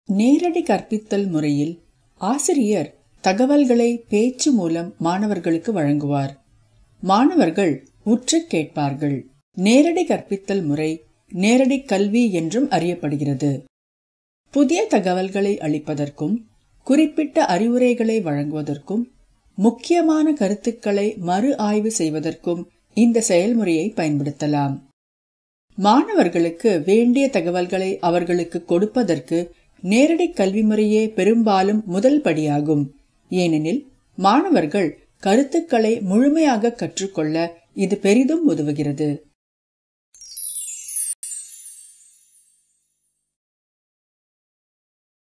நேரடி கற்பித்தல் முறையில் ஆசிரியர் தகவல்களை பேச்சு மூலம் மாணவர்களுக்கு வழங்குவார் மாணவர்கள் உற்று கேட்பார்கள் நேரடி கற்பித்தல் முறை நேரடி கல்வி என்றும் அறியப்படுகிறது புதிய தகவல்களை அளிப்பதற்கும் குறிப்பிட்ட அறிவுரைகளை வழங்குவதற்கும் முக்கியமான கருத்துக்களை மறு ஆய்வு செய்வதற்கும் இந்த செயல்முறையை பயன்படுத்தலாம் மாணவர்களுக்கு வேண்டிய தகவல்களை அவர்களுக்கு கொடுப்பதற்கு நேரடி கல்வி முறையே பெரும்பாலும் முதல் படியாகும் ஏனெனில் மாணவர்கள் கருத்துக்களை முழுமையாக கற்றுக்கொள்ள இது பெரிதும் உதவுகிறது